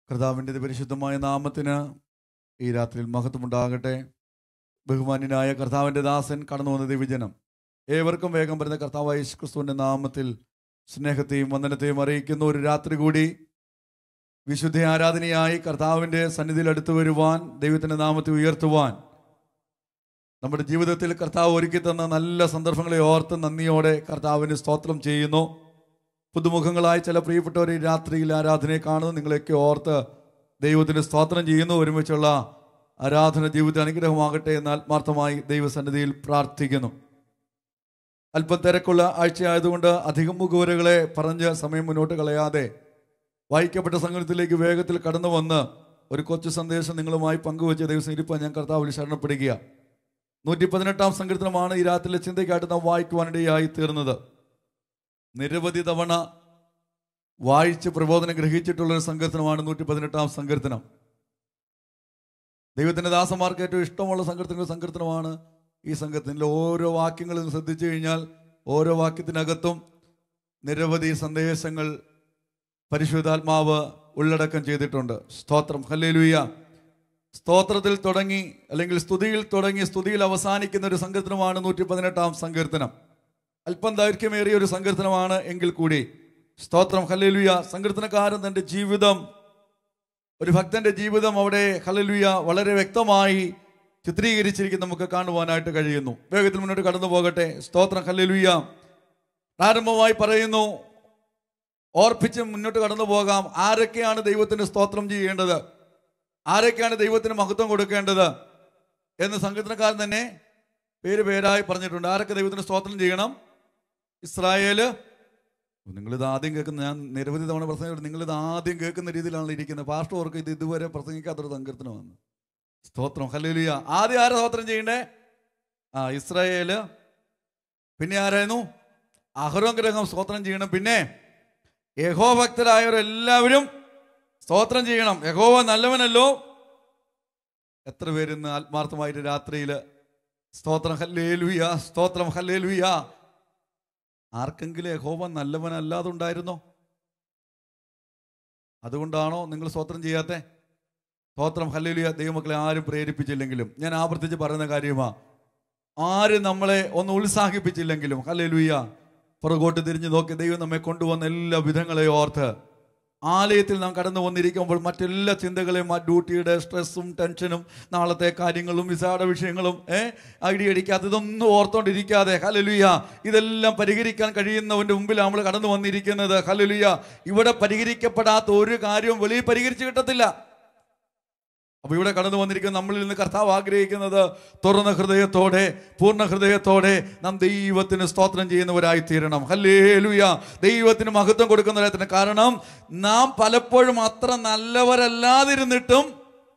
കർത്താവിൻ്റെ പരിശുദ്ധമായ നാമത്തിന് ഈ രാത്രിയിൽ മഹത്വമുണ്ടാകട്ടെ ബഹുമാന്യനായ കർത്താവിൻ്റെ ദാസൻ കടന്നു വന്ന ദിവ്യജനം ഏവർക്കും വേഗം വരുന്ന കർത്താവായ യേശു ക്രിസ്തുവിൻ്റെ നാമത്തിൽ സ്നേഹത്തെയും വന്ദനത്തെയും അറിയിക്കുന്ന ഒരു രാത്രി കൂടി വിശുദ്ധ ആരാധനയായി കർത്താവിൻ്റെ സന്നിധിയിൽ അടുത്തു വരുവാൻ ദൈവത്തിൻ്റെ നാമത്തെ ഉയർത്തുവാൻ നമ്മുടെ ജീവിതത്തിൽ കർത്താവ് ഒരുക്കി തന്ന നല്ല സന്ദർഭങ്ങളെ ഓർത്ത് നന്ദിയോടെ കർത്താവിന് സ്തോത്രം ചെയ്യുന്നു പുതുമുഖങ്ങളായ ചില പ്രിയപ്പെട്ടവർ ഈ രാത്രിയിൽ ആരാധനയെ കാണുന്നു നിങ്ങളെയൊക്കെ ഓർത്ത് ദൈവത്തിന് സ്തോത്രം ചെയ്യുന്നു ഒരുമിച്ചുള്ള ആരാധന ജീവിത അനുഗ്രഹമാകട്ടെ എന്ന് ആത്മാർത്ഥമായി ദൈവസന്നിധിയിൽ പ്രാർത്ഥിക്കുന്നു അല്പം തിരക്കുള്ള ആഴ്ചയായതുകൊണ്ട് അധികം മുഖവരകളെ പറഞ്ഞ് സമയം മുന്നോട്ട് കളയാതെ വായിക്കപ്പെട്ട സംഘത്തിലേക്ക് വേഗത്തിൽ കടന്നു വന്ന് ഒരു കൊച്ചു സന്ദേശം നിങ്ങളുമായി പങ്കുവെച്ച ദൈവം ഇരിപ്പാൻ ഞാൻ കർത്താവിൽ ശരണപ്പെടുക നൂറ്റി പതിനെട്ടാം സങ്കീർത്തനമാണ് ഈ രാത്രിയിലെ ചിന്തയ്ക്കായിട്ട് നാം വായിക്കുവാനിടയായി തീർന്നത് നിരവധി തവണ വായിച്ച് പ്രബോധനം ഗ്രഹിച്ചിട്ടുള്ള ഒരു സങ്കീർത്തനമാണ് നൂറ്റി പതിനെട്ടാം സങ്കീർത്തനം ദൈവത്തിന്റെ ദാസന്മാർക്ക് ഏറ്റവും ഇഷ്ടമുള്ള സങ്കീർത്തന സങ്കീർത്തനമാണ് ഈ സംഘത്തിൻ്റെ ഓരോ വാക്യങ്ങളും ശ്രദ്ധിച്ചു കഴിഞ്ഞാൽ ഓരോ വാക്യത്തിനകത്തും നിരവധി സന്ദേശങ്ങൾ പരിശുദ്ധാത്മാവ് ഉള്ളടക്കം ചെയ്തിട്ടുണ്ട് സ്തോത്രം ഹല്ലേലൂയ സ്തോത്രത്തിൽ തുടങ്ങി അല്ലെങ്കിൽ സ്തുതിയിൽ തുടങ്ങി സ്തുതിയിൽ അവസാനിക്കുന്ന ഒരു സങ്കീർത്തനമാണ് നൂറ്റി പതിനെട്ടാം സങ്കീർത്തനം അല്പം ദൈർഘ്യമേറിയ ഒരു സങ്കീർത്തനമാണ് എങ്കിൽ കൂടി സ്തോത്രം ഹല്ലേലൂയ സങ്കീർത്തനക്കാരൻ തന്റെ ജീവിതം ഒരു ഭക്തന്റെ ജീവിതം അവിടെ ഹല്ലേലൂയ വളരെ വ്യക്തമായി ചിത്രീകരിച്ചിരിക്കുന്ന നമുക്ക് കാണുവാനായിട്ട് കഴിയുന്നു വേഗത്തിൽ മുന്നോട്ട് കടന്നു പോകട്ടെ സ്തോത്രം ഹല്ലേലൂയ പ്രാരംഭമായി പറയുന്നു ഓർപ്പിച്ച് മുന്നോട്ട് കടന്നു പോകാം ആരൊക്കെയാണ് ദൈവത്തിന് സ്തോത്രം ചെയ്യേണ്ടത് ആരൊക്കെയാണ് ദൈവത്തിന് മഹത്വം കൊടുക്കേണ്ടത് എന്ന് സങ്കീർത്തനക്കാരൻ തന്നെ പേര് പേരായി പറഞ്ഞിട്ടുണ്ട് ആരൊക്കെ ദൈവത്തിന് സ്തോത്രം ചെയ്യണം ഇസ്രായേല് നിങ്ങളിത് ആദ്യം കേൾക്കുന്ന ഞാൻ നിരവധി തവണ പ്രസംഗിച്ചു നിങ്ങളിത് ആദ്യം കേൾക്കുന്ന രീതിയിലാണ് ഇരിക്കുന്നത് പാസ്റ്റർ ഓർക്ക് ഇത് ഇതുവരെ പ്രസംഗിക്കാത്തൊരു സങ്കീർത്തനമാണ് സ്തോത്രം ഹല്ലേലൂയ ആദ്യം ആരാ സ്തോത്രം ചെയ്യണ്ടേ ആ ഇസ്രായേല് പിന്നെ ആരായിരുന്നു അഹ്റോൻ ഗ്രഹം സ്തോത്രം ചെയ്യണം പിന്നെ യഹോ ഭക്തരായവരെല്ലാവരും സ്തോത്രം ചെയ്യണം യഹോവ നല്ലവനല്ലോ എത്ര പേരിന്ന് ആത്മാർത്ഥമായിട്ട് രാത്രിയിൽ സ്തോത്രം ഹല്ലേലുയ സ്തോത്രം ഹല്ലേലുയ ആർക്കെങ്കിലും യഹോവ നല്ലവനല്ലാതുണ്ടായിരുന്നോ അതുകൊണ്ടാണോ നിങ്ങൾ സ്തോത്രം ചെയ്യാത്തെ സ്തോത്രം ഹല്ലേലുയ ദൈവമക്കളെ ആരും പ്രേരിപ്പിച്ചില്ലെങ്കിലും ഞാൻ ആവർത്തിച്ച് പറയുന്ന കാര്യമാ ആരും നമ്മളെ ഒന്ന് ഉത്സാഹിപ്പിച്ചില്ലെങ്കിലും ഹല്ലേലുയ പുറകോട്ട് തിരിഞ്ഞു നോക്കി ദൈവം നമ്മെ കൊണ്ടുവന്ന എല്ലാ വിധങ്ങളെ ഓർത്ത് ആലയത്തിൽ നാം കടന്നു വന്നിരിക്കുമ്പോൾ മറ്റെല്ലാ ചിന്തകളെയും ആ ഡ്യൂട്ടിയുടെ സ്ട്രെസ്സും ടെൻഷനും നാളത്തെ കാര്യങ്ങളും വിസായുടെ വിഷയങ്ങളും ഏഹ് ഐഡിയടിക്കാത്ത ഇതൊന്നും ഓർത്തോണ്ടിരിക്കാതെ ഹലലുയ ഇതെല്ലാം പരിഹരിക്കാൻ കഴിയുന്നവന്റെ മുമ്പിൽ നമ്മൾ കടന്നു വന്നിരിക്കുന്നത് ഹലലുയ ഇവിടെ പരിഹരിക്കപ്പെടാത്ത ഒരു കാര്യവും വെളിയിൽ പരിഹരിച്ച് കിട്ടത്തില്ല അപ്പൊ ഇവിടെ കടന്നു വന്നിരിക്കുന്ന നമ്മളിൽ നിന്ന് കർത്താവ് ആഗ്രഹിക്കുന്നത് തുറന്ന ഹൃദയത്തോടെ പൂർണ്ണ ഹൃദയത്തോടെ നാം ദൈവത്തിന് സ്തോത്രം ചെയ്യുന്നവരായി തീരണം ഹല്ലേലൂയ ദൈവത്തിന് മഹത്വം കൊടുക്കുന്നവരായി തീരണം കാരണം നാം പലപ്പോഴും അത്ര നല്ലവരല്ലാതിരുന്നിട്ടും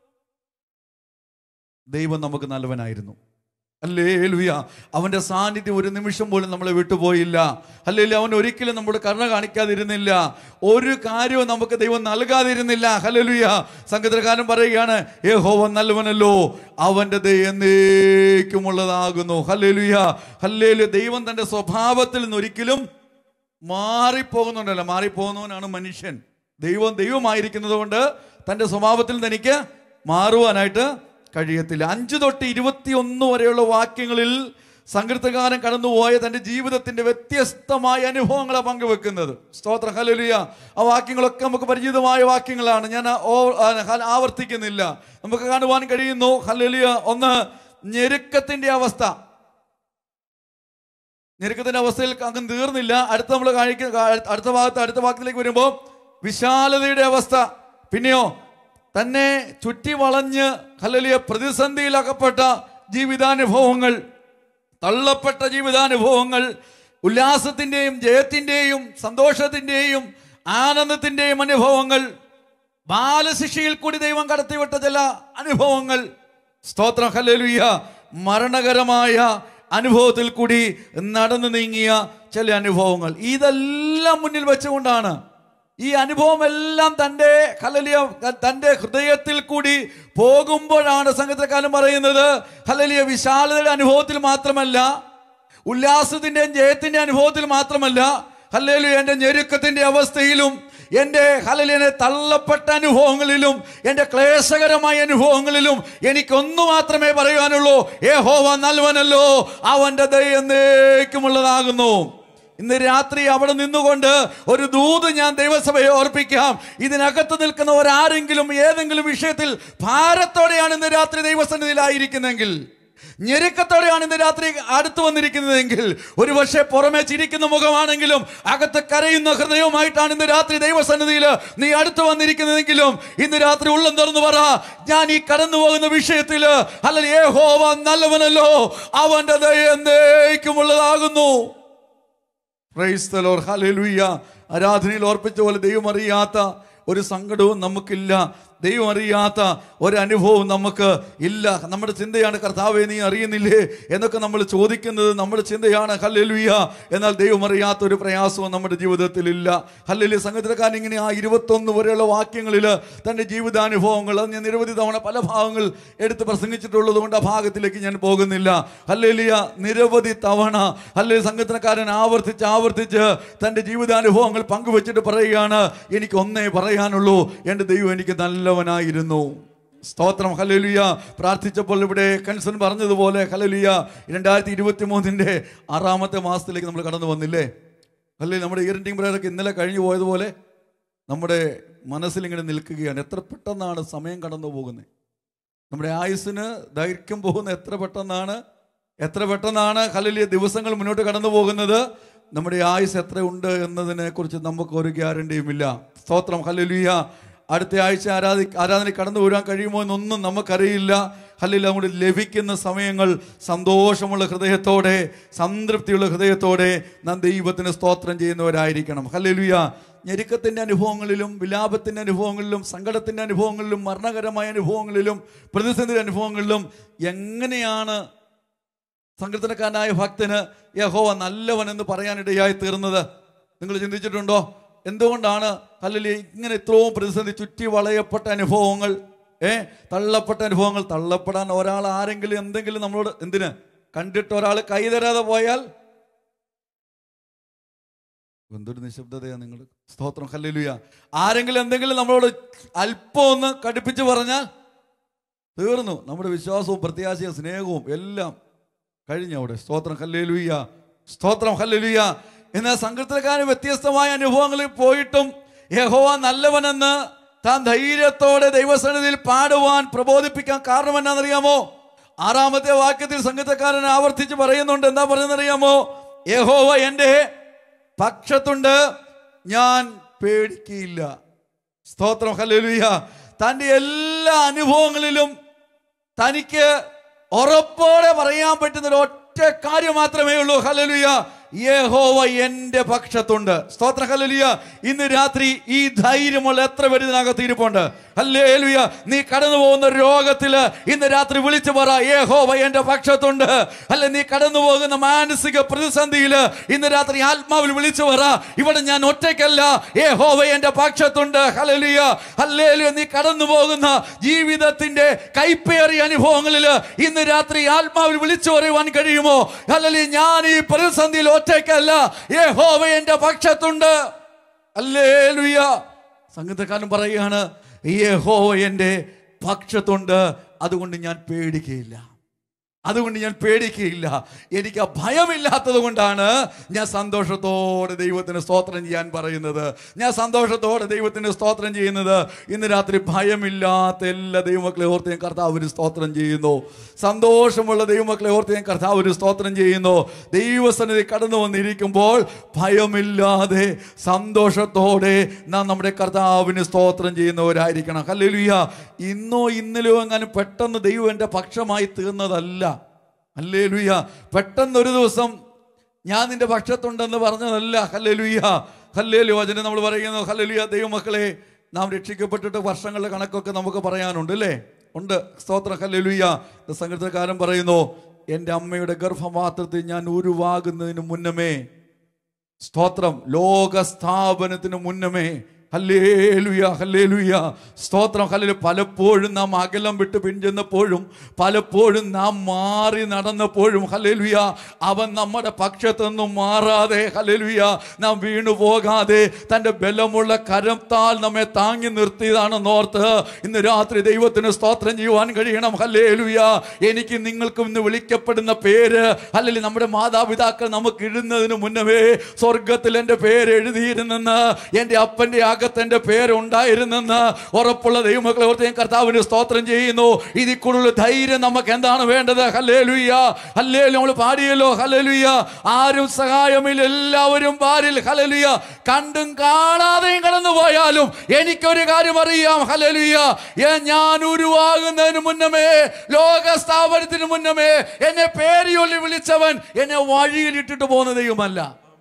ദൈവം നമുക്ക് നല്ലവനായിരുന്നു അല്ലേലുയ അവന്റെ സാന്നിധ്യം ഒരു നിമിഷം പോലും നമ്മളെ വിട്ടുപോയില്ല അല്ലെങ്കിൽ അവൻ ഒരിക്കലും നമ്മുടെ കരുണ കാണിക്കാതിരുന്നില്ല ഒരു കാര്യവും നമുക്ക് ദൈവം നൽകാതിരുന്നില്ല ഹല്ലേലൂയ സംഗീതകാരൻ പറയുകയാണ് യഹോവ നല്ലവനല്ലോ അവന്റെ ദയ എന്നേക്കുമുള്ളതാകുന്നു ഹല്ലേലൂയ ഹല്ലേലു ദൈവം തന്റെ സ്വഭാവത്തിൽ നിന്ന് ഒരിക്കലും മാറിപ്പോകുന്നുണ്ടല്ലോ മാറിപ്പോകുന്നവനാണ് മനുഷ്യൻ ദൈവം ദൈവമായിരിക്കുന്നത് കൊണ്ട് തന്റെ സ്വഭാവത്തിൽ നിന്ന് എനിക്ക് മാറുവാനായിട്ട് കഴിയത്തില്ല അഞ്ചു തൊട്ട് ഇരുപത്തിയൊന്ന് വരെയുള്ള വാക്യങ്ങളിൽ സങ്കീർത്തകാരൻ കടന്നുപോയ തന്റെ ജീവിതത്തിന്റെ വ്യത്യസ്തമായ അനുഭവങ്ങളെ പങ്കുവെക്കുന്നത് സ്തോത്ര ഹലലിയ ആ വാക്യങ്ങളൊക്കെ നമുക്ക് പരിചിതമായ വാക്യങ്ങളാണ് ഞാൻ ഓ- ആ, ഹ- ആവർത്തിക്കുന്നില്ല നമുക്ക് കാണുവാൻ കഴിയുന്നു ഹലലിയ ഒന്ന് ഞെരുക്കത്തിന്റെ അവസ്ഥ ഞെരുക്കത്തിന്റെ അവസ്ഥയിൽ അങ്ങ് തീർന്നില്ല അടുത്ത നമ്മൾ കാണിക്കുന്ന അടുത്ത ഭാഗത്ത് അടുത്ത ഭാഗത്തിലേക്ക് വരുമ്പോൾ വിശാലതയുടെ അവസ്ഥ പിന്നെയോ തന്നെ ചുറ്റി വളഞ്ഞ് ഹലലിയ പ്രതിസന്ധിയിൽ അകപ്പെട്ട ജീവിതാനുഭവങ്ങൾ തള്ളപ്പെട്ട ജീവിതാനുഭവങ്ങൾ ഉല്ലാസത്തിൻ്റെയും ജയത്തിൻ്റെയും സന്തോഷത്തിൻ്റെയും ആനന്ദത്തിൻ്റെയും അനുഭവങ്ങൾ ബാലശിക്ഷയിൽ കൂടി ദൈവം കടത്തിവിട്ട ചില അനുഭവങ്ങൾ സ്തോത്രം ഹല്ലേലൂയ മരണകരമായ അനുഭവത്തിൽ കൂടി നടന്നു നീങ്ങിയ ചില അനുഭവങ്ങൾ ഇതെല്ലാം മുന്നിൽ വെച്ചുകൊണ്ടാണ് ഈ അനുഭവം എല്ലാം തൻ്റെ ഹലലിയ തൻ്റെ ഹൃദയത്തിൽ കൂടി പോകുമ്പോഴാണ് സംഗീതക്കാലം പറയുന്നത് ഹലലിയ വിശാലതയുടെ അനുഭവത്തിൽ മാത്രമല്ല ഉല്ലാസത്തിൻ്റെയും ജയത്തിൻ്റെ അനുഭവത്തിൽ മാത്രമല്ല ഹല്ലേലു എൻ്റെ ഞെരുക്കത്തിൻ്റെ അവസ്ഥയിലും എൻ്റെ ഹലലിനെ തള്ളപ്പെട്ട അനുഭവങ്ങളിലും എൻ്റെ ക്ലേശകരമായ അനുഭവങ്ങളിലും എനിക്കൊന്നു മാത്രമേ പറയുവാനുള്ളൂ ഏഹോവ നൽവനല്ലോ അവൻ്റെ ദയ എന്നേക്കുമുള്ളതാകുന്നു ഇന്ന് രാത്രി അവിടെ നിന്നുകൊണ്ട് ഒരു ദൂത് ഞാൻ ദൈവസഭയെ ഓർപ്പിക്കാം ഇതിനകത്ത് നിൽക്കുന്ന ഒരാരെങ്കിലും ഏതെങ്കിലും വിഷയത്തിൽ ഭാരത്തോടെയാണ് ഇന്ന് രാത്രി ദൈവസന്നിധിയിലായിരിക്കുന്നെങ്കിൽ ഞെരുക്കത്തോടെയാണ് ഇന്ന് രാത്രി അടുത്ത് വന്നിരിക്കുന്നതെങ്കിൽ ഒരു പക്ഷേ പുറമെ ചിരിക്കുന്ന മുഖമാണെങ്കിലും അകത്ത് കരയുന്ന ഹൃദയവുമായിട്ടാണ് ഇന്ന് രാത്രി ദൈവസന്നിധിയിൽ നീ അടുത്ത് വന്നിരിക്കുന്നതെങ്കിലും ഇന്ന് രാത്രി ഉള്ളം തുറന്നു പറ ഞാൻ ഈ കടന്നു പോകുന്ന വിഷയത്തിൽ അല്ലെങ്കിൽ ഏഹോവ നല്ലവനല്ലോ അവന്റെ ദയ എന്നേക്കുമുള്ളതാകുന്നു പ്രൈസ് ദ ലോർഡ് ഹല്ലേലൂയ ആരാധനയിൽ ഓർപ്പിച്ച പോലെ ദൈവം അറിയാത്ത ഒരു സങ്കടവും നമുക്കില്ല ദൈവം അറിയാത്ത ഒരനുഭവവും നമുക്ക് ഇല്ല നമ്മുടെ ചിന്തയാണ് കർത്താവെ നീ അറിയുന്നില്ലേ എന്നൊക്കെ നമ്മൾ ചോദിക്കുന്നത് നമ്മുടെ ചിന്തയാണ് ഹല്ലേലൂയ എന്നാൽ ദൈവം അറിയാത്ത ഒരു പ്രയാസവും നമ്മുടെ ജീവിതത്തിൽ ഇല്ല ഹല്ലേലൂയ സംഗീതക്കാരൻ ഇങ്ങനെ ആ ഇരുപത്തൊന്ന് വരെയുള്ള വാക്യങ്ങളിൽ തൻ്റെ ജീവിതാനുഭവങ്ങൾ അത് ഞാൻ നിരവധി തവണ പല ഭാഗങ്ങൾ എടുത്ത് പ്രസംഗിച്ചിട്ടുള്ളത് കൊണ്ട് ആ ഭാഗത്തിലേക്ക് ഞാൻ പോകുന്നില്ല ഹല്ലേലിയ നിരവധി തവണ ഹല്ലേ സംഗീതക്കാരൻ ആവർത്തിച്ച് ആവർത്തിച്ച് തൻ്റെ ജീവിതാനുഭവങ്ങൾ പങ്കുവെച്ചിട്ട് പറയുകയാണ് എനിക്ക് ഒന്നേ പറയാനുള്ളൂ എൻ്റെ ദൈവം എനിക്ക് നല്ലവനായിരുന്നു സ്തോത്രം ഹലലുയ പ്രാർത്ഥിച്ചപ്പോൾ ഇവിടെ കൺസൺ പറഞ്ഞതുപോലെ ഹലലുയ രണ്ടായിരത്തി ഇരുപത്തി മൂന്നിൻ്റെ ആറാമത്തെ മാസത്തിലേക്ക് നമ്മൾ കടന്നു വന്നില്ലേ അല്ലേ നമ്മുടെ ഇയറിൻറ്റിങ് പ്രയറൊക്കെ ഇന്നലെ കഴിഞ്ഞു പോയതുപോലെ നമ്മുടെ മനസ്സിൽ ഇങ്ങനെ നിൽക്കുകയാണ് എത്ര പെട്ടെന്നാണ് സമയം കടന്നു പോകുന്നത് നമ്മുടെ ആയുസ്സിന് ദൈർഘ്യം പോകുന്ന എത്ര പെട്ടെന്നാണ് എത്ര പെട്ടെന്നാണ് ഹലലിയ ദിവസങ്ങൾ മുന്നോട്ട് കടന്നു പോകുന്നത് നമ്മുടെ ആയുസ് എത്ര ഉണ്ട് എന്നതിനെ കുറിച്ച് നമുക്ക് ഒരു ഗ്യാരണ്ടിയുമില്ല സ്തോത്രം ഹലലിയ അടുത്ത ആഴ്ച ആരാധി ആരാധന കടന്നു വരാൻ കഴിയുമോ എന്നൊന്നും നമുക്കറിയില്ല ഹല്ലിൽ അങ്ങോട്ട് ലഭിക്കുന്ന സമയങ്ങൾ സന്തോഷമുള്ള ഹൃദയത്തോടെ സംതൃപ്തിയുള്ള ഹൃദയത്തോടെ നാം ദൈവത്തിന് സ്തോത്രം ചെയ്യുന്നവരായിരിക്കണം ഹല്ലേലൂയ ഞെരുക്കത്തിൻ്റെ അനുഭവങ്ങളിലും വിലാപത്തിൻ്റെ അനുഭവങ്ങളിലും സങ്കടത്തിൻ്റെ അനുഭവങ്ങളിലും മരണകരമായ അനുഭവങ്ങളിലും പ്രതിസന്ധി അനുഭവങ്ങളിലും എങ്ങനെയാണ് സങ്കീർത്തനക്കാരനായ ഭക്തന് യഹോവ നല്ലവൻ എന്ന് പറയാനിടയായി തീർന്നത് നിങ്ങൾ ചിന്തിച്ചിട്ടുണ്ടോ എന്തുകൊണ്ടാണ് അല്ലെങ്കിൽ ഇങ്ങനെ ഇത്രയും പ്രതിസന്ധി ചുറ്റി വളയപ്പെട്ട അനുഭവങ്ങൾ ഏ തള്ളപ്പെട്ട അനുഭവങ്ങൾ തള്ളപ്പെടാൻ ഒരാൾ ആരെങ്കിലും എന്തെങ്കിലും നമ്മളോട് എന്തിന് കണ്ടിട്ട് ഒരാൾ കൈതരാതെ പോയാൽ എന്തൊരു നിശബ്ദതയാ നിങ്ങൾ സ്തോത്രം ഹല്ലേലൂയ ആരെങ്കിലും എന്തെങ്കിലും നമ്മളോട് അല്പം ഒന്ന് കടുപ്പിച്ച് പറഞ്ഞാൽ തീർന്നു നമ്മുടെ വിശ്വാസവും പ്രത്യാശയും സ്നേഹവും എല്ലാം കഴിഞ്ഞു അവിടെ സ്തോത്രം ഹല്ലേലൂയ സ്തോത്രം ഹല്ലേലൂയ എന്നാൽ സങ്കീർത്തനക്കാരൻ വ്യത്യസ്തമായ അനുഭവങ്ങളിൽ പോയിട്ടും യഹോവ നല്ലവനെന്ന് താൻ ധൈര്യത്തോടെ ദൈവസന്നിധിയിൽ പാടുവാൻ പ്രബോധിപ്പിക്കാൻ കാരണം എന്നാണെന്നറിയാമോ ആറാമത്തെ വാക്യത്തിൽ സംഗീതക്കാരൻ ആവർത്തിച്ച് പറയുന്നുണ്ട് എന്താ പറയുന്നറിയാമോ യഹോവ എൻ്റെ പക്ഷത്തുണ്ട് ഞാൻ പേടിക്കയില്ല സ്തോത്രം ഹല്ലേലൂയ തൻ്റെ എല്ലാ അനുഭവങ്ങളിലും തനിക്ക് ഉറപ്പോടെ പറയാൻ പറ്റുന്ന ഒരു ഒറ്റ കാര്യം മാത്രമേ ഉള്ളൂ ഹല്ലേലൂയ യഹോവ എൻ്റെ പക്ഷത്തുണ്ട് സ്തോത്ര ഹല്ലേലൂയ ഇന്ന് രാത്രി ഈ ധൈര്യമുള്ള എത്ര പേര് ഇതിനകത്ത് ഇരിപ്പുണ്ട് ഹല്ലേലൂയ നീ കടന്നു പോകുന്ന രോഗത്തില് ഇന്ന് രാത്രി വിളിച്ചു പറ യഹോവ എൻ്റെ പക്ഷത്തുണ്ട് അല്ലെ നീ കടന്നു പോകുന്ന മാനസിക പ്രതിസന്ധിയില് ഇന്ന് രാത്രി ആത്മാവിൽ വിളിച്ചു പറ ഇവിടെ ഞാൻ ഒറ്റയ്ക്കല്ല യഹോവ എൻ്റെ പക്ഷത്തുണ്ട് ഹല്ലേലൂയ ഹല്ലേലൂയ നീ കടന്നു പോകുന്ന ജീവിതത്തിന്റെ കൈപ്പേറിയ അനുഭവങ്ങളിൽ ഇന്ന് രാത്രി ആത്മാവിൽ വിളിച്ചു പറയുവാൻ കഴിയുമോ ഹല്ലേലൂയ ഞാൻ ഈ പ്രതിസന്ധിയിൽ ഒറ്റയ്ക്കല്ല യഹോവ എൻ്റെ പക്ഷത്തുണ്ട് ഹല്ലേലൂയ സംഗീതക്കാരൻ പറയുകയാണ് യഹോവ എൻ്റെ പക്ഷത്തുണ്ട് അതുകൊണ്ട് ഞാൻ പേടിക്കുകയില്ല അതുകൊണ്ട് ഞാൻ പേടിക്കുകയില്ല എനിക്ക് ആ ഭയമില്ലാത്തത് കൊണ്ടാണ് ഞാൻ സന്തോഷത്തോടെ ദൈവത്തിന് സ്തോത്രം ചെയ്യാൻ പറയുന്നത് ഞാൻ സന്തോഷത്തോടെ ദൈവത്തിന് സ്തോത്രം ചെയ്യുന്നത് ഇന്ന് രാത്രി ഭയമില്ലാത്ത എല്ലാ ദൈവമക്കളെ ഓർത്ത് ഞാൻ കർത്താവിന് സ്തോത്രം ചെയ്യുന്നു സന്തോഷമുള്ള ദൈവമക്കളെ ഓർത്ത് ഞാൻ കർത്താവിന് സ്തോത്രം ചെയ്യുന്നു ദൈവസന്നിധി കടന്നു വന്നിരിക്കുമ്പോൾ ഭയമില്ലാതെ സന്തോഷത്തോടെ നാം നമ്മുടെ കർത്താവിന് സ്തോത്രം ചെയ്യുന്നവരായിരിക്കണം ഹല്ലേലൂയ ഇന്നോ ഇന്നലെയോ എങ്ങാനും പെട്ടെന്ന് ദൈവം എൻ്റെ പക്ഷമായി തീർന്നതല്ല ഹല്ലേലൂയ പെട്ടെന്ന് ഒരു ദിവസം ഞാൻ നിന്റെ പക്ഷത്തുണ്ടെന്ന് പറഞ്ഞതല്ല ഹല്ലേലൂയ ഹല്ലേലു വചനം നമ്മൾ പറയുന്നു ഹല്ലേലൂയ ദൈവമക്കളെ നാം രക്ഷിക്കപ്പെട്ടിട്ട് വർഷങ്ങളുടെ കണക്കൊക്കെ നമുക്ക് പറയാനുണ്ട് അല്ലേ ഉണ്ട് സ്തോത്ര ഹല്ലേലൂയ സംഗീതക്കാരൻ പറയുന്നു എൻ്റെ അമ്മയുടെ ഗർഭപാത്രത്തിൽ ഞാൻ ഉരുവാകുന്നതിന് മുന്നമേ സ്തോത്രം ലോക സ്ഥാപനത്തിന് മുന്നമേ ഹല്ലേലുയ ഹല്ലേലുയ സ്തോത്രം ഹല്ലേലു പലപ്പോഴും നാം അകലം വിട്ട് പിഞ്ചെന്നപ്പോഴും പലപ്പോഴും നാം മാറി നടന്നപ്പോഴും ഹല്ലേലുയ അവൻ നമ്മുടെ പക്ഷത്തു നിന്നും മാറാതെ ഹല്ലേലുയ നാം വീണു പോകാതെ തൻ്റെ ബലമുള്ള കരത്താൽ നമ്മെ താങ്ങി നിർത്തിയതാണെന്ന് ഓർത്ത് ഇന്ന് രാത്രി ദൈവത്തിന് സ്തോത്രം ചെയ്യുവാൻ കഴിയണം ഹല്ലേലുയ എനിക്ക് നിങ്ങൾക്കും ഇന്ന് വിളിക്കപ്പെടുന്ന പേര് അല്ലെങ്കിൽ നമ്മുടെ മാതാപിതാക്കൾ നമുക്ക് ഇടുന്നതിന് മുന്നമേ സ്വർഗത്തിൽ എൻ്റെ പേര് എഴുതിയിരുന്നെന്ന് എൻ്റെ അപ്പൻ്റെ അകത്ത് എൻ്റെ പേരുണ്ടായിരുന്നെന്ന് ഉറപ്പുള്ള ദൈവമക്കളെ ഓർത്ത് ഞാൻ കർത്താവിന് സ്തോത്രം ചെയ്യുന്നു ഇതിൽ കൂടുതൽ ധൈര്യം നമുക്ക് എന്താണ് വേണ്ടത് ഹല്ലേലുയ്യ ഹല്ലേലു നമ്മൾ പാടിയല്ലോ ഹല്ലേലുയ്യ ആരും സഹായമില്ല എല്ലാവരും പാരിൽ ഹല്ലേലുയ്യ കണ്ടും കാണാതെയും കടന്നു പോയാലും എനിക്കൊരു കാര്യം അറിയാം ഹല്ലേലുയ്യ ഏ- ഞാൻ ഉരുവാകുന്നതിന് മുന്നമേ ലോക സ്ഥാപനത്തിന് മുന്നമേ എന്നെ പേരിയൊല്ലി വിളിച്ചവൻ എന്നെ വഴിയിൽ ഇട്ടിട്ട് പോകുന്ന ദൈവമല്ല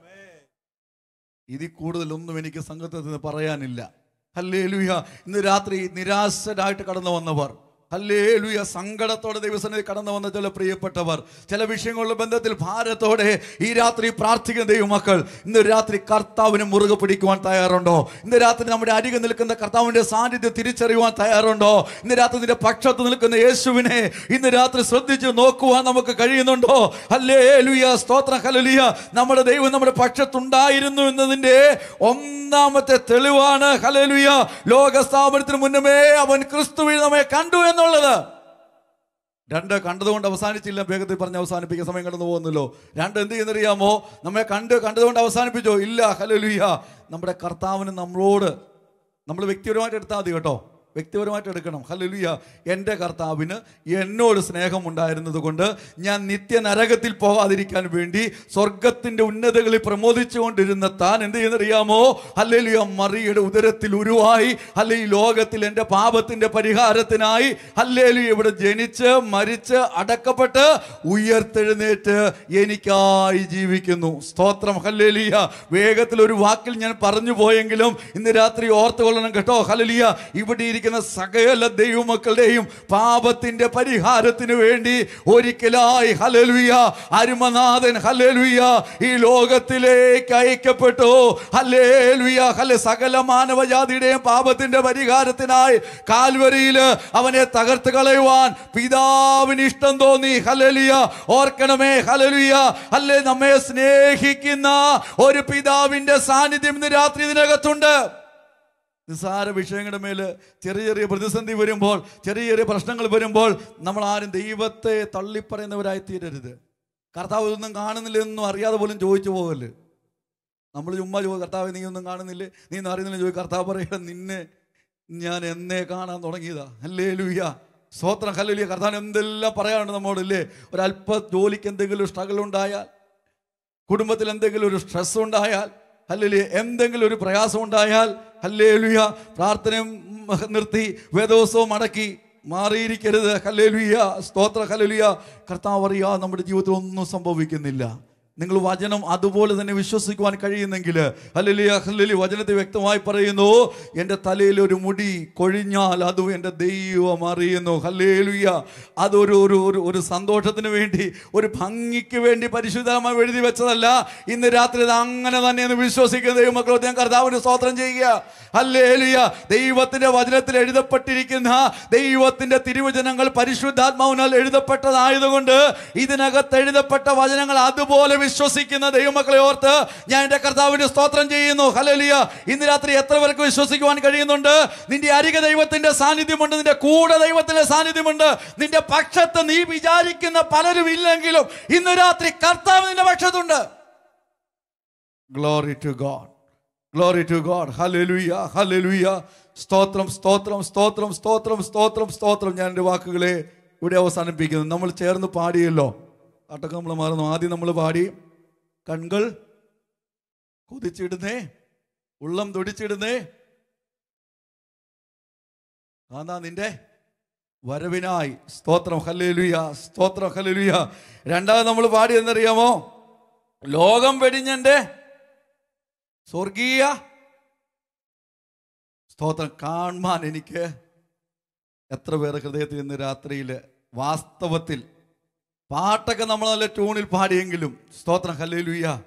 ഇതിൽ കൂടുതലൊന്നും എനിക്ക് സംഘത്തിൽ നിന്ന് പറയാനില്ല ഹല്ലേ ലുയ ഇന്ന് രാത്രി നിരാശരായിട്ട് കടന്നു വന്നവർ ഹല്ലേ ലുയ സങ്കടത്തോടെ ദൈവസന്നിധി കടന്നു വന്ന ചില പ്രിയപ്പെട്ടവർ ചില വിഷയങ്ങളുടെ ബന്ധത്തിൽ ഭാരത്തോടെ ഈ രാത്രി പ്രാർത്ഥിക്കുന്ന ദൈവമക്കൾ ഇന്ന് രാത്രി കർത്താവിനെ മുറുകെ പിടിക്കുവാൻ തയ്യാറുണ്ടോ ഇന്ന് രാത്രി നമ്മുടെ അരികെ നിൽക്കുന്ന കർത്താവിന്റെ സാന്നിധ്യം തിരിച്ചറിയുവാൻ തയ്യാറുണ്ടോ ഇന്ന് രാത്രി നിന്റെ പക്ഷത്ത് നിൽക്കുന്ന യേശുവിനെ ഇന്ന് രാത്രി ശ്രദ്ധിച്ച് നോക്കുവാൻ നമുക്ക് കഴിയുന്നുണ്ടോ ഹല്ലേ ലുയ സ്തോത്രം ഹല്ലേലൂയ നമ്മുടെ ദൈവം നമ്മുടെ പക്ഷത്തുണ്ടായിരുന്നു എന്നതിന്റെ ഒന്നാമത്തെ തെളിവാണ് ഹല്ലേലൂയ ലോക സ്ഥാപനത്തിന് മുന്നമേ അവൻ ക്രിസ്തുവിൽ നമ്മെ കണ്ടു എന്നുള്ളത് രണ്ട് കണ്ടതുകൊണ്ട് അവസാനിച്ചില്ല വേഗത്തിൽ പറഞ്ഞ് അവസാനിപ്പിക്കാൻ സമയം കടന്നു പോകുന്നല്ലോ രണ്ട് എന്ത് ചെയ്യുന്നറിയാമോ നമ്മെ കണ്ട് കണ്ടതുകൊണ്ട് അവസാനിപ്പിച്ചോ ഇല്ല ഹല്ലേലൂയ നമ്മുടെ കർത്താവിന് നമ്മളോട് നമ്മൾ വ്യക്തിപരമായിട്ട് എടുത്താൽ മതി കേട്ടോ വ്യക്തിപരമായിട്ട് എടുക്കണം ഹല്ലേലൂയ എൻ്റെ കർത്താവിന് എന്നോട് സ്നേഹമുണ്ടായിരുന്നത് കൊണ്ട് ഞാൻ നിത്യ നരകത്തിൽ പോകാതിരിക്കാൻ വേണ്ടി സ്വർഗത്തിൻ്റെ ഉന്നതകളിൽ പ്രമോദിച്ചുകൊണ്ടിരുന്ന താൻ എന്ത് ചെയ്യുന്നറിയാമോ ഹല്ലേലൂയ മറിയുടെ ഉദരത്തിൽ ഉരുവായി ഹല്ലെ ഈ ലോകത്തിൽ എൻ്റെ പാപത്തിൻ്റെ പരിഹാരത്തിനായി ഹല്ലേലൂയ ഇവിടെ ജനിച്ച് മരിച്ച് അടക്കപ്പെട്ട് ഉയർത്തെഴുന്നേറ്റ് എനിക്കായി ജീവിക്കുന്നു സ്തോത്രം ഹല്ലേലിയ വേഗത്തിൽ ഒരു വാക്കിൽ ഞാൻ പറഞ്ഞു പോയെങ്കിലും ഇന്ന് രാത്രി ഓർത്തുകൊള്ളണം കേട്ടോ ഹല്ലേലിയ ഇവിടെ ഇരിക്കുന്ന സകല ദൈവമക്കളുടെയും പാപത്തിന്റെ പരിഹാരത്തിന് വേണ്ടി ഒരിക്കലായി ഹല്ലേലൂയ അരുമനാഥൻ ഹല്ലേലൂയ ഈ ലോകത്തിലേക്ക് അയക്കപ്പെട്ടു ഹല്ലേലൂയ ഹല്ലെ സകല മാനവജാതിയുടെയും പാപത്തിന്റെ പരിഹാരത്തിനായി കാൽവരിയിൽ അവനെ തകർത്ത് കളയുവാൻ പിതാവിന് ഇഷ്ടം തോന്നി ഹല്ലേലൂയ ഓർക്കണമേ ഹല്ലേലൂയ അല്ലേ നമ്മെ സ്നേഹിക്കുന്ന ഒരു പിതാവിന്റെ സാന്നിധ്യം ഇന്ന് രാത്രി ഇതിനകത്തുണ്ട് നിസ്സാര വിഷയങ്ങളുടെ മേൽ ചെറിയ ചെറിയ പ്രതിസന്ധി വരുമ്പോൾ ചെറിയ ചെറിയ പ്രശ്നങ്ങൾ വരുമ്പോൾ നമ്മൾ ആരും ദൈവത്തെ തള്ളിപ്പറയുന്നവരായി തീരരുത് കർത്താവ് ഇതൊന്നും കാണുന്നില്ലെന്നും അറിയാതെ പോലും ചോദിച്ചു പോകല്ലേ നമ്മൾ ചുമ്മാ ചോദിക്കും കർത്താവ് നീ ഒന്നും കാണുന്നില്ലേ നീ ഒന്നും അറിയുന്നില്ല ചോദിക്കും കർത്താവ് പറയുക നിന്നെ ഞാൻ എന്നേ കാണാൻ തുടങ്ങിയതാ അല്ലേ ലൂയ സ്വോത്രം ഹല്ലേലൂയ കർത്താവ് എന്തെല്ലാം പറയാനുണ്ട് നമ്മോടില്ലേ ഒരല്പ ജോലിക്ക് എന്തെങ്കിലും സ്ട്രഗിൾ ഉണ്ടായാൽ കുടുംബത്തിൽ എന്തെങ്കിലും ഒരു സ്ട്രെസ് ഉണ്ടായാൽ അല്ലെങ്കിൽ എന്തെങ്കിലും ഒരു പ്രയാസം ഉണ്ടായാൽ ഹല്ലേലുയ പ്രാർത്ഥനയും ഉം, നിർത്തി വേദോത്സവം അടക്കി മാറിയിരിക്കരുത് ഹല്ലേലുയ സ്തോത്ര ഹല്ലേലുയ കർത്താവ് അറിയാ നമ്മുടെ ജീവിതത്തിൽ ഒന്നും സംഭവിക്കുന്നില്ല നിങ്ങൾ വചനം അതുപോലെ തന്നെ വിശ്വസിക്കുവാൻ കഴിയുന്നെങ്കിൽ ഹല്ലേലൂയ ഹല്ലേലൂയ വചനത്തെ വ്യക്തമായി പറയുന്നു എൻ്റെ തലയിൽ ഒരു മുടി കൊഴിഞ്ഞാൽ അതും എൻ്റെ ദൈവം അറിയുന്നു ഹല്ലേലൂയ അതൊരു ഒരു ഒരു ഒരു സന്തോഷത്തിന് വേണ്ടി ഒരു ഭംഗിക്ക് വേണ്ടി പരിശുദ്ധമായി എഴുതി വെച്ചതല്ല ഇന്ന് രാത്രി ഇത് അങ്ങനെ തന്നെ എന്ന് വിശ്വസിക്കുന്ന ദൈവമക്കളെ ഞാൻ കർത്താവിന് സ്തോത്രം ചെയ്യുക ഹല്ലേലൂയ ദൈവത്തിന്റെ വചനത്തിൽ എഴുതപ്പെട്ടിരിക്കുന്ന ദൈവത്തിന്റെ തിരുവചനങ്ങൾ പരിശുദ്ധാത്മാവിനാൽ എഴുതപ്പെട്ടതായതുകൊണ്ട് ഇതിനകത്ത് എഴുതപ്പെട്ട വചനങ്ങൾ അതുപോലെ വിശ്വസിക്കുന്ന ദൈവമക്കളെ ഓർത്ത് ഞാൻ എൻ്റെ കർത്താവിന് സ്തോത്രം ചെയ്യുന്നു ഹല്ലേലൂയ ഇന്ന് രാത്രി എത്ര പേർക്ക് വിശ്വസിക്കുവാൻ കഴിയുന്നുണ്ട് നിന്റെ അരിക ദൈവത്തിന്റെ സാന്നിധ്യമുണ്ട് നിന്റെ കൂടെ ദൈവത്തിന്റെ സാന്നിധ്യമുണ്ട് നിന്റെ പക്ഷത്ത് നീ വിചാരിക്കുന്ന പലരും ഇല്ലെങ്കിലും ഇന്ന് രാത്രി കർത്താവ് നിന്റെ പക്ഷത്തുണ്ട് glory to God glory to God hallelujah hallelujah സ്തോത്രം സ്തോത്രം സ്തോത്രം സ്തോത്രം സ്തോത്രം സ്തോത്രം ഞാൻ എൻ്റെ വാക്കുകളെ ഇവിടെ അവസാനിപ്പിക്കുന്നു നമ്മൾ ചേർന്ന് പാടിയല്ലോ അട്ടൊക്കെ നമ്മൾ മാറുന്നു ആദ്യം നമ്മൾ പാടി കൺകൾ കൊതിച്ചിടുന്നേ ഉള്ളം തുടിച്ചിടുന്നേ അതാ നിന്റെ വരവിനായി സ്തോത്രം ഹല്ലേലൂയ സ്തോത്രം ഹല്ലേലൂയ രണ്ടാമത് നമ്മൾ പാടി എന്നറിയാമോ ലോകം വെടിഞ്ഞെന്റെ സ്വർഗീയ സ്തോത്രം കാണുവാൻ എനിക്ക് എത്ര പേർ ഹൃദയത്തിൽ ഇന്ന് രാത്രിയിൽ വാസ്തവത്തിൽ പാട്ടൊക്കെ നമ്മൾ നല്ല ട്യൂണിൽ പാടിയെങ്കിലും സ്തോത്രം ഹല്ലേലൂയ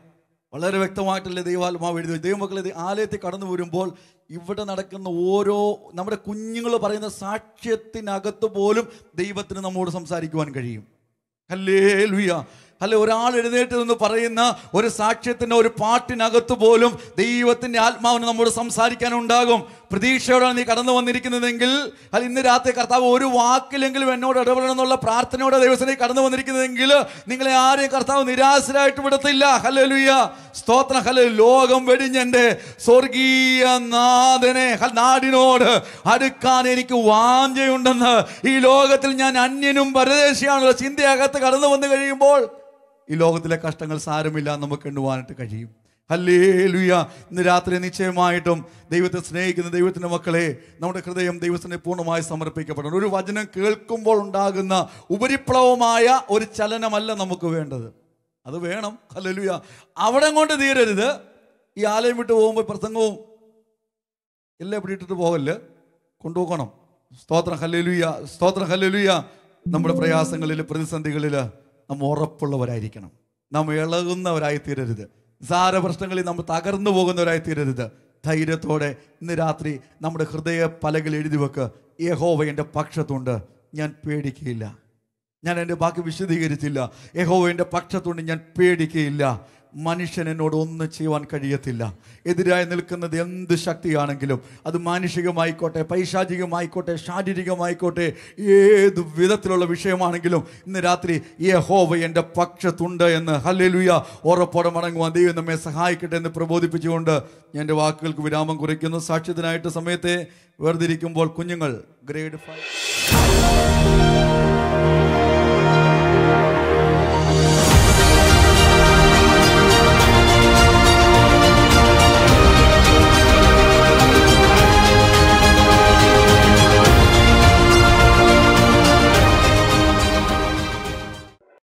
വളരെ വ്യക്തമായിട്ടല്ലേ ദൈവാത്മാവ് എഴുതി ദൈവമക്കളെ ദൈ- ആലയത്തിൽ കടന്നു വരുമ്പോൾ ഇവിടെ നടക്കുന്ന ഓരോ നമ്മുടെ കുഞ്ഞുങ്ങൾ പറയുന്ന സാക്ഷ്യത്തിനകത്ത് പോലും ദൈവത്തിന് നമ്മോട് സംസാരിക്കുവാൻ കഴിയും ഹല്ലേ ലുയ അല്ലെ ഒരാൾ എഴുന്നേറ്റ് നിന്ന് പറയുന്ന ഒരു സാക്ഷ്യത്തിന്റെ ഒരു പാട്ടിനകത്ത് പോലും ദൈവത്തിന്റെ ആത്മാവിന് നമ്മോട് സംസാരിക്കാനുണ്ടാകും പ്രതീക്ഷയോടാണ് നീ കടന്നു വന്നിരിക്കുന്നതെങ്കിൽ അത് ഇന്ന് രാത്രി കർത്താവ് ഒരു വാക്കിലെങ്കിലും എന്നോട് ഇടപെടണം എന്നുള്ള പ്രാർത്ഥനയോടെ ദൈവത്തിനെ കടന്നു വന്നിരിക്കുന്നതെങ്കിൽ നിങ്ങളെ ആരെയും കർത്താവ് നിരാശരായിട്ട് വിടത്തില്ല ഹലേ ലുയ സ്തോത്രം ഹലേ ലോകം വെടിഞ്ഞെന്റെ സ്വർഗീയ നാഥനെ ഹ- നാടിനോട് അടുക്കാൻ എനിക്ക് വാഞ്ചയുണ്ടെന്ന് ഈ ലോകത്തിൽ ഞാൻ അന്യനും പരദേശിയാണല്ലോ ചിന്തയകത്ത് കടന്നു വന്നു കഴിയുമ്പോൾ ഈ ലോകത്തിലെ കഷ്ടങ്ങൾ സാരമില്ല എന്ന് നമുക്ക് എണ്ണുവാനായിട്ട് കഴിയും ഹല്ലേ ലുയ ഇന്ന് രാത്രി നിശ്ചയമായിട്ടും ദൈവത്തെ സ്നേഹിക്കുന്ന ദൈവത്തിൻ്റെ മക്കളെ നമ്മുടെ ഹൃദയം ദൈവത്തിന് പൂർണ്ണമായി സമർപ്പിക്കപ്പെടണം ഒരു വചനം കേൾക്കുമ്പോൾ ഉണ്ടാകുന്ന ഉപരിപ്ലവമായ ഒരു ചലനമല്ല നമുക്ക് വേണ്ടത് അത് വേണം ഹല്ലേലൂയ അവിടെ കൊണ്ട് തീരരുത് ഈ ആലയം വിട്ട് പോകുമ്പോൾ പ്രസംഗവും എല്ലാം പിടിയിട്ടിട്ട് പോകല്ല് കൊണ്ടുപോകണം സ്തോത്രം ഹല്ലേലൂയ സ്തോത്രം ഹല്ലേലൂയ നമ്മുടെ പ്രയാസങ്ങളിൽ പ്രതിസന്ധികളിൽ നാം ഉറപ്പുള്ളവരായിരിക്കണം നാം ഇളകുന്നവരായി തീരരുത് സാര പ്രശ്നങ്ങളിൽ നമ്മൾ തകർന്നു പോകുന്നവരായി തീരരുത് ധൈര്യത്തോടെ ഇന്ന് രാത്രി നമ്മുടെ ഹൃദയ പലകൾ എഴുതി വെക്ക് യഹോവ എൻ്റെ പക്ഷത്തുണ്ട് ഞാൻ പേടിക്കുകയില്ല ഞാൻ എൻ്റെ ബാക്കി വിശദീകരിച്ചില്ല യഹോവ എൻ്റെ പക്ഷത്തുണ്ട് ഞാൻ പേടിക്കുകയില്ല മനുഷ്യൻ എന്നോട് ഒന്നും ചെയ്യുവാൻ കഴിയത്തില്ല എതിരായി നിൽക്കുന്നത് എന്ത് ശക്തിയാണെങ്കിലും അത് മാനുഷികമായിക്കോട്ടെ പൈശാചികമായിക്കോട്ടെ ശാരീരികമായിക്കോട്ടെ ഏത് വിധത്തിലുള്ള വിഷയമാണെങ്കിലും ഇന്ന് രാത്രി യഹോവ എൻ്റെ പക്ഷത്തുണ്ട് എന്ന് ഹല്ലേലൂയ ഉറപ്പോടെ മടങ്ങുവാൻ ദൈവം നമ്മെ സഹായിക്കട്ടെ എന്ന് പ്രബോധിപ്പിച്ചുകൊണ്ട് ഞാൻ എൻ്റെ വാക്കുകൾക്ക് വിരാമം കുറിക്കുന്നു സാക്ഷ്യത്തിനായിട്ട് സമയത്തെ വേർതിരിക്കുമ്പോൾ കുഞ്ഞുങ്ങൾ ഗ്രേഡ് ഫൈവ്